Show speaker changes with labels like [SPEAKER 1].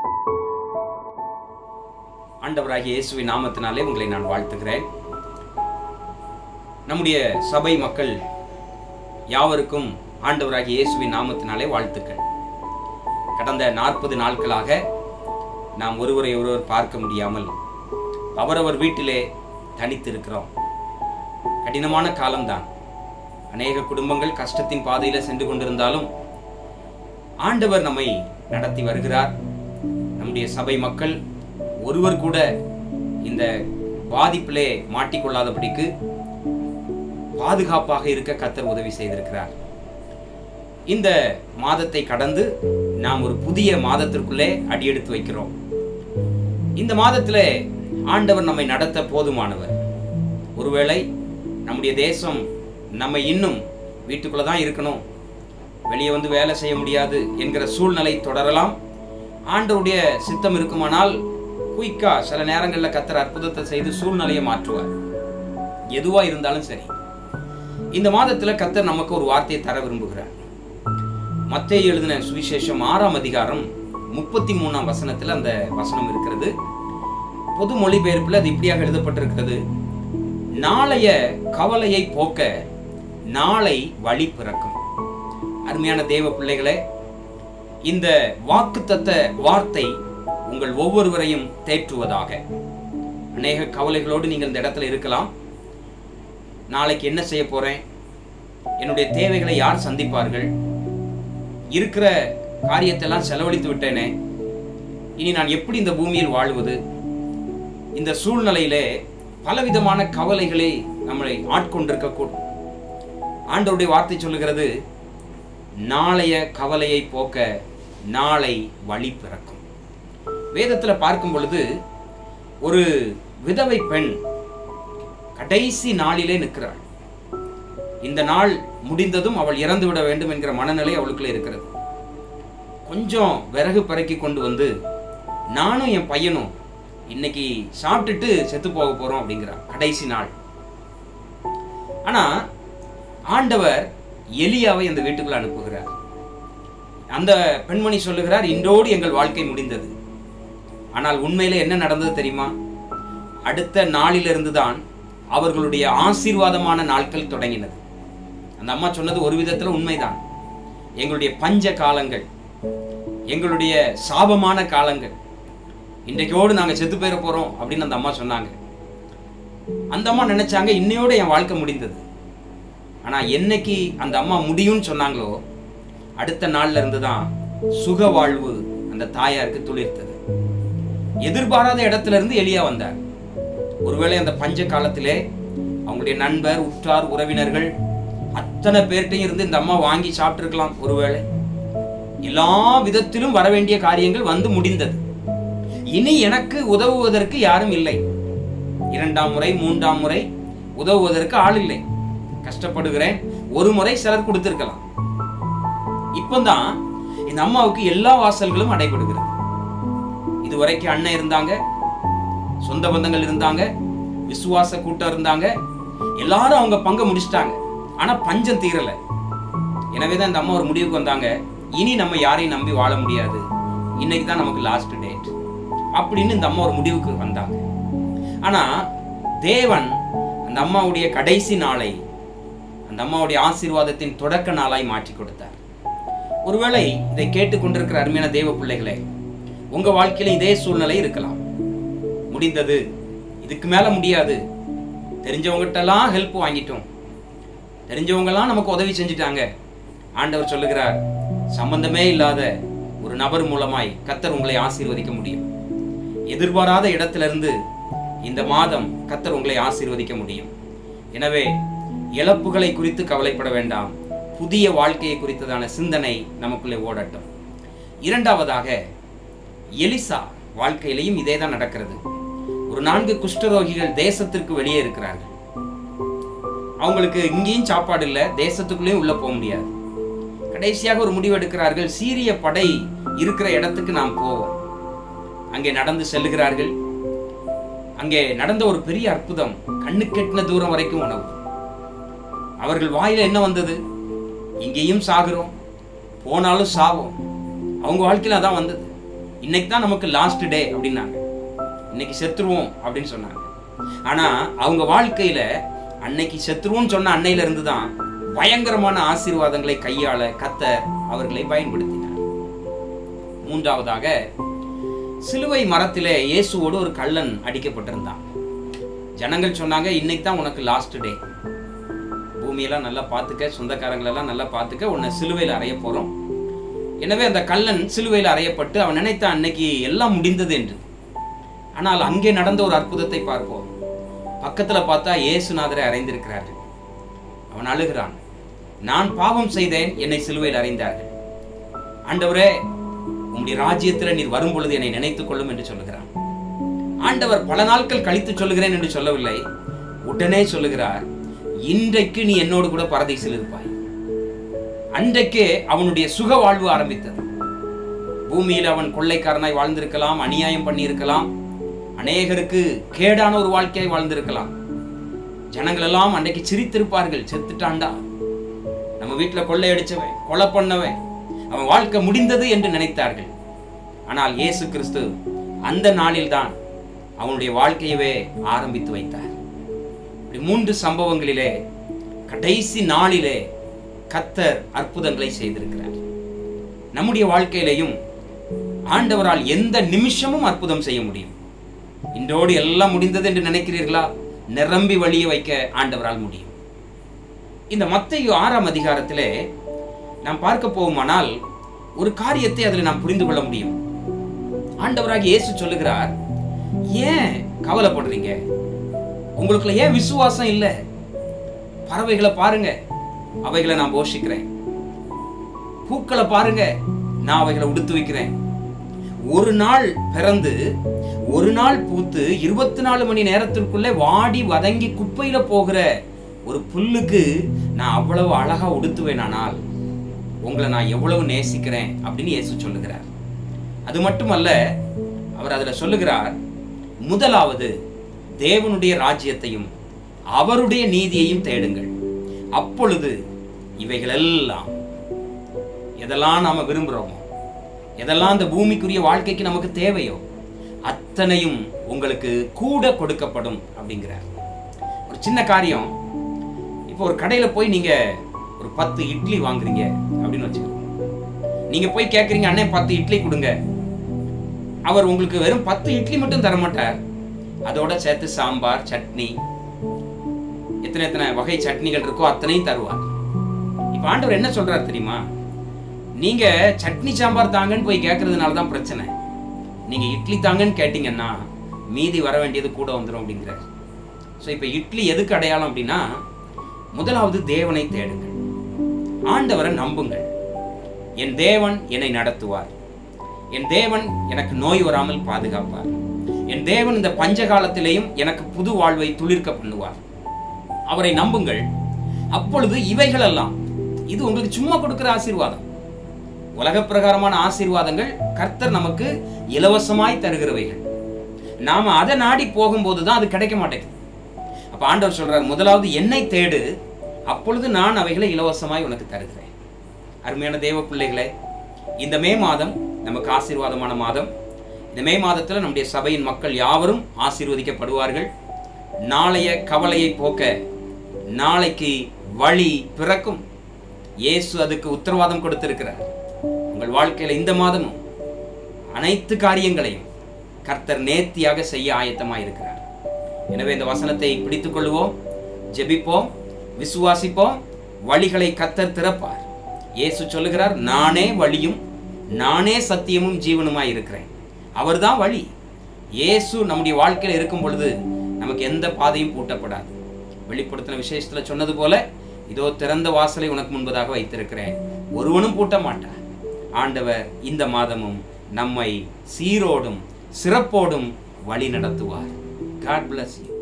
[SPEAKER 1] ஆண்டவராகிய இயேசுவின் நாமத்தினாலே உங்களை நான் வாழ்த்துகிறேன் நம்முடைய சபை மக்கள் யாவருக்கும் ஆண்டவராகிய இயேசுவின் நாமத்தினாலே வாழ்த்துக்கள் கடந்த நாற்பது நாட்களாக நாம் ஒருவரை ஒருவர் பார்க்க முடியாமல் அவரவர் வீட்டிலே தனித்திருக்கிறோம் கடினமான காலம்தான் அநேக குடும்பங்கள் கஷ்டத்தின் பாதையில சென்று கொண்டிருந்தாலும் ஆண்டவர் நம்மை நடத்தி வருகிறார் நம்முடைய சபை மக்கள் ஒருவர் கூட இந்த பாதிப்பிலே மாட்டிக்கொள்ளாதபடிக்கு பாதுகாப்பாக இருக்க கத்தர் உதவி செய்திருக்கிறார் இந்த மாதத்தை கடந்து நாம் ஒரு புதிய மாதத்திற்குள்ளே அடியெடுத்து வைக்கிறோம் இந்த மாதத்திலே ஆண்டவர் நம்மை நடத்த போதுமானவர் ஒருவேளை நம்முடைய தேசம் நம்ம இன்னும் வீட்டுக்குள்ள தான் இருக்கணும் வெளியே வந்து வேலை செய்ய முடியாது என்கிற சூழ்நிலை தொடரலாம் ஆண்டவருடைய சித்தம் இருக்குமானால் குயிக்கா சில நேரங்களில் கத்தர் அற்புதத்தை செய்து சூழ்நிலையை மாற்றுவார் எதுவா இருந்தாலும் சரி இந்த மாதத்துல கத்தர் நமக்கு ஒரு வார்த்தையை தர விரும்புகிறார் மத்தேயு எழுதின சுவிசேஷம் ஆறாம் அதிகாரம் முப்பத்தி மூணாம் வசனத்துல அந்த வசனம் இருக்கிறது பொது மொழிபெயர்ப்புல அது இப்படியாக எழுதப்பட்டிருக்கிறது நாளைய கவலையை போக்க நாளை வழி பிறக்கும் அருமையான தேவ பிள்ளைகளே இந்த வாக்குத்தத்த வார்த்தை உங்கள் ஒவ்வொருவரையும் தேற்றுவதாக அநேக கவலைகளோடு நீங்கள் இந்த இடத்துல இருக்கலாம் நாளைக்கு என்ன செய்ய போறேன் என்னுடைய தேவைகளை யார் சந்திப்பார்கள் இருக்கிற காரியத்தெல்லாம் செலவழித்து விட்டேனே இனி நான் எப்படி இந்த பூமியில் வாழ்வது இந்த சூழ்நிலையிலே பலவிதமான கவலைகளை நம்மளை ஆட்கொண்டிருக்கக்கூடும் ஆண்டவருடைய வார்த்தை சொல்லுகிறது நாளைய கவலையை போக்க நாளை வழி பிறக்கும் வேதத்தில் பார்க்கும் பொழுது ஒரு விதவை பெண் கடைசி நாளிலே நிற்கிறாள் இந்த நாள் முடிந்ததும் அவள் இறந்து விட வேண்டும் என்கிற மனநிலை அவளுக்குள்ள இருக்கிறது கொஞ்சம் விறகு பிறக்கி கொண்டு வந்து நானும் என் பையனும் இன்னைக்கு சாப்பிட்டுட்டு செத்து போக போறோம் அப்படிங்கிறா கடைசி நாள் ஆனா ஆண்டவர் எலியாவை அந்த வீட்டுக்குள்ள அனுப்புகிறார் அந்த பெண்மணி சொல்லுகிறார் இன்றோடு எங்கள் வாழ்க்கை முடிந்தது ஆனால் உண்மையில என்ன நடந்தது தெரியுமா அடுத்த நாளிலிருந்து தான் அவர்களுடைய ஆசீர்வாதமான நாட்கள் தொடங்கினது அந்த அம்மா சொன்னது ஒரு விதத்துல உண்மைதான் எங்களுடைய பஞ்ச காலங்கள் எங்களுடைய சாபமான காலங்கள் இன்றைக்கோடு நாங்க செத்து போயிட போறோம் அப்படின்னு அந்த அம்மா சொன்னாங்க அந்த அம்மா நினைச்சாங்க இன்னையோட என் வாழ்க்கை முடிந்தது ஆனா என்னைக்கு அந்த அம்மா முடியும்னு சொன்னாங்களோ அடுத்த நாள்ல இருந்து தான் சுக வாழ்வு அந்த தாயாருக்கு துளிர்த்தது எதிர்பாராத இடத்துல இருந்து எளியா வந்தார் ஒருவேளை அந்த பஞ்ச காலத்திலே அவங்களுடைய நண்பர் உற்றார் உறவினர்கள் அத்தனை பேர்கிட்டையும் இருந்து இந்த அம்மா வாங்கி சாப்பிட்டுருக்கலாம் ஒருவேளை எல்லா விதத்திலும் வர வேண்டிய காரியங்கள் வந்து முடிந்தது இனி எனக்கு உதவுவதற்கு யாரும் இல்லை இரண்டாம் முறை மூன்றாம் முறை உதவுவதற்கு ஆள் இல்லை கஷ்டப்படுகிறேன் ஒரு முறை சிலர் கொடுத்திருக்கலாம் இப்போதான் இந்த அம்மாவுக்கு எல்லா வாசல்களும் அடைபடுகிறது இதுவரைக்கும் அண்ணன் இருந்தாங்க சொந்த பந்தங்கள் இருந்தாங்க விசுவாச கூட்டம் இருந்தாங்க எல்லாரும் அவங்க பங்கை முடிச்சிட்டாங்க ஆனா பஞ்சம் தீரல எனவே தான் இந்த அம்மா ஒரு முடிவுக்கு வந்தாங்க இனி நம்ம யாரையும் நம்பி வாழ முடியாது இன்னைக்கு தான் நமக்கு லாஸ்ட் டேட் அப்படின்னு இந்த அம்மா ஒரு முடிவுக்கு வந்தாங்க ஆனா தேவன் அந்த அம்மாவுடைய கடைசி நாளை அந்த அம்மாவுடைய ஆசீர்வாதத்தின் தொடக்க நாளாய் மாற்றி கொடுத்தார் ஒருவேளை இதை கேட்டுக்கொண்டிருக்கிற அருமையான தேவ பிள்ளைகளே உங்க வாழ்க்கையில இதே சூழ்நிலை இருக்கலாம் முடிந்தது இதுக்கு மேல முடியாது தெரிஞ்சவங்ககிட்டலாம் ஹெல்ப் வாங்கிட்டோம் தெரிஞ்சவங்கலாம் நமக்கு உதவி செஞ்சுட்டாங்க ஆண்டவர் சொல்லுகிறார் சம்பந்தமே இல்லாத ஒரு நபர் மூலமாய் கத்தர் உங்களை ஆசீர்வதிக்க முடியும் எதிர்பாராத இடத்திலிருந்து இந்த மாதம் கத்தர் உங்களை ஆசீர்வதிக்க முடியும் எனவே இழப்புகளை குறித்து கவலைப்பட வேண்டாம் புதிய வாழ்க்கையை குறித்ததான சிந்தனை நமக்குள்ளே ஓடட்டும் இரண்டாவதாக எலிசா வாழ்க்கையிலையும் இதே தான் நடக்கிறது ஒரு நான்கு குஷ்டரோகிகள் தேசத்திற்கு வெளியே இருக்கிறார்கள் அவங்களுக்கு இங்கேயும் சாப்பாடு இல்லை தேசத்துக்குள்ளேயும் உள்ள போக முடியாது கடைசியாக ஒரு முடிவு எடுக்கிறார்கள் சீரிய படை இருக்கிற இடத்துக்கு நாம் போவோம் அங்கே நடந்து செல்லுகிறார்கள் அங்கே நடந்த ஒரு பெரிய அற்புதம் கண்ணு கெட்டின தூரம் வரைக்கும் உணவு அவர்கள் வாயில என்ன வந்தது இங்கேயும் சாகுறோம் போனாலும் சாவோம் அவங்க வாழ்க்கையில அதான் வந்தது இன்னைக்கு தான் நமக்கு லாஸ்ட் டே அப்படின்னாங்க இன்னைக்கு செத்துருவோம் அப்படின்னு சொன்னாங்க ஆனா அவங்க வாழ்க்கையில அன்னைக்கு செத்துருவோம்னு சொன்ன அன்னையில இருந்து தான் பயங்கரமான ஆசீர்வாதங்களை கையாள கத்தர் அவர்களை பயன்படுத்தினார் மூன்றாவதாக சிலுவை மரத்திலே இயேசுவோடு ஒரு கள்ளன் அடிக்கப்பட்டிருந்தான் ஜனங்கள் சொன்னாங்க இன்னைக்கு தான் உனக்கு லாஸ்ட் டே பூமியெல்லாம் நல்லா பார்த்துக்க சொந்தக்காரங்களெல்லாம் நல்லா பார்த்துக்க உன்னை சிலுவையில் அறைய போறோம் எனவே அந்த கள்ளன் சிலுவையில் அறையப்பட்டு அவன் நினைத்தான் அன்னைக்கு எல்லாம் முடிந்தது என்று ஆனால் அங்கே நடந்த ஒரு அற்புதத்தை பார்ப்போம் பக்கத்துல பார்த்தா இயேசுநாதரை அறைந்திருக்கிறார்கள் அவன் அழுகிறான் நான் பாவம் செய்தேன் என்னை சிலுவையில் அறைந்தார்கள் ஆண்டவரே உம்முடைய ராஜ்யத்தில் நீர் வரும் பொழுது என்னை நினைத்துக் கொள்ளும் என்று சொல்லுகிறான் ஆண்டவர் பல நாட்கள் கழித்து சொல்லுகிறேன் என்று சொல்லவில்லை உடனே சொல்லுகிறார் இன்றைக்கு நீ என்னோடு கூட பரதேசில் இருப்பாய் அன்றைக்கே அவனுடைய சுக வாழ்வு ஆரம்பித்தது பூமியில் அவன் கொள்ளைக்காரனாய் வாழ்ந்திருக்கலாம் அநியாயம் பண்ணியிருக்கலாம் அநேகருக்கு கேடான ஒரு வாழ்க்கையை வாழ்ந்திருக்கலாம் ஜனங்கள் எல்லாம் அன்றைக்கு சிரித்திருப்பார்கள் செத்துட்டான்டா நம்ம வீட்டில் கொள்ளையடிச்சவன் கொலை பண்ணவன் அவன் வாழ்க்கை முடிந்தது என்று நினைத்தார்கள் ஆனால் இயேசு கிறிஸ்து அந்த நாளில்தான் அவனுடைய வாழ்க்கையவே ஆரம்பித்து வைத்தார் இப்படி மூன்று சம்பவங்களிலே கடைசி நாளிலே கத்தர் அற்புதங்களை செய்திருக்கிறார் நம்முடைய வாழ்க்கையிலையும் ஆண்டவரால் எந்த நிமிஷமும் அற்புதம் செய்ய முடியும் இன்றோடு எல்லாம் முடிந்தது என்று நினைக்கிறீர்களா நிரம்பி வழிய வைக்க ஆண்டவரால் முடியும் இந்த மத்தையு ஆறாம் அதிகாரத்திலே நாம் பார்க்க போவோமானால் ஒரு காரியத்தை அதில் நாம் புரிந்து கொள்ள முடியும் ஆண்டவராக இயேசு சொல்லுகிறார் ஏன் கவலைப்படுறீங்க உங்களுக்குள்ள ஏன் விசுவாசம் இல்லை பறவைகளை பாருங்க அவைகளை நான் போஷிக்கிறேன் பூக்களை பாருங்க நான் அவைகளை உடுத்து வைக்கிறேன் ஒரு நாள் பிறந்து ஒரு நாள் பூத்து இருபத்தி நாலு மணி நேரத்திற்குள்ளே வாடி வதங்கி குப்பையில போகிற ஒரு புல்லுக்கு நான் அவ்வளவு அழகா உடுத்துவேனானால் உங்களை நான் எவ்வளவு நேசிக்கிறேன் அப்படின்னு இயேசு சொல்லுகிறார் அது மட்டுமல்ல அவர் அதுல சொல்லுகிறார் முதலாவது தேவனுடைய ராஜ்யத்தையும் அவருடைய நீதியையும் தேடுங்கள் அப்பொழுது இவைகளெல்லாம் எதெல்லாம் நாம விரும்புகிறோமோ எதெல்லாம் அந்த பூமிக்குரிய வாழ்க்கைக்கு நமக்கு தேவையோ அத்தனையும் உங்களுக்கு கூட கொடுக்கப்படும் அப்படிங்கிறார் ஒரு சின்ன காரியம் இப்போ ஒரு கடையில் போய் நீங்க ஒரு பத்து இட்லி வாங்குறீங்க அப்படின்னு வச்சுக்கோங்க நீங்க போய் கேட்குறீங்க அண்ணே பத்து இட்லி கொடுங்க அவர் உங்களுக்கு வெறும் பத்து இட்லி மட்டும் தர மாட்டார் அதோட சேர்த்து சாம்பார் சட்னி எத்தனை எத்தனை வகை சட்னிகள் இருக்கோ அத்தனையும் தருவார் இப்போ ஆண்டவர் என்ன சொல்றாரு தெரியுமா நீங்க சட்னி சாம்பார் தாங்கன்னு போய் கேட்கறதுனால தான் பிரச்சனை நீங்க இட்லி தாங்கன்னு கேட்டீங்கன்னா மீதி வர வேண்டியது கூட வந்துடும் அப்படிங்கிறார் ஸோ இப்போ இட்லி எதுக்கு அடையாளம் அப்படின்னா முதலாவது தேவனை தேடுங்கள் ஆண்டவரை நம்புங்கள் என் தேவன் என்னை நடத்துவார் என் தேவன் எனக்கு நோய் வராமல் பாதுகாப்பார் என் தேவன் இந்த பஞ்ச காலத்திலேயும் எனக்கு புது வாழ்வை துளிர்க்க பண்ணுவார் அவரை நம்புங்கள் அப்பொழுது இவைகளெல்லாம் இது உங்களுக்கு சும்மா கொடுக்கிற ஆசீர்வாதம் உலக பிரகாரமான ஆசீர்வாதங்கள் கர்த்தர் நமக்கு இலவசமாய் தருகிறவைகள் நாம அதை நாடி போகும்போது தான் அது கிடைக்க மாட்டேங்குது அப்ப ஆண்டவர் சொல்றார் முதலாவது என்னை தேடு அப்பொழுது நான் அவைகளை இலவசமாய் உனக்கு தருகிறேன் அருமையான தேவ பிள்ளைகளே இந்த மே மாதம் நமக்கு ஆசீர்வாதமான மாதம் இந்த மே மாதத்தில் நம்முடைய சபையின் மக்கள் யாவரும் ஆசீர்வதிக்கப்படுவார்கள் நாளைய கவலையை போக்க நாளைக்கு வழி பிறக்கும் இயேசு அதுக்கு உத்தரவாதம் கொடுத்திருக்கிறார் உங்கள் வாழ்க்கையில இந்த மாதமும் அனைத்து காரியங்களையும் கர்த்தர் நேர்த்தியாக செய்ய ஆயத்தமாக இருக்கிறார் எனவே இந்த வசனத்தை பிடித்துக் கொள்வோம் ஜெபிப்போம் விசுவாசிப்போம் வழிகளை கர்த்தர் திறப்பார் இயேசு சொல்லுகிறார் நானே வழியும் நானே சத்தியமும் ஜீவனுமாய் இருக்கிறேன் அவர்தான் வழி இயேசு நம்முடைய வாழ்க்கையில் இருக்கும் பொழுது நமக்கு எந்த பாதையும் பூட்டப்படாது வெளிப்படுத்தின விசேஷத்துல சொன்னது போல இதோ திறந்த வாசலை உனக்கு முன்பதாக வைத்திருக்கிறேன் ஒருவனும் பூட்ட மாட்டார் ஆண்டவர் இந்த மாதமும் நம்மை சீரோடும் சிறப்போடும் வழி நடத்துவார் காட் bless you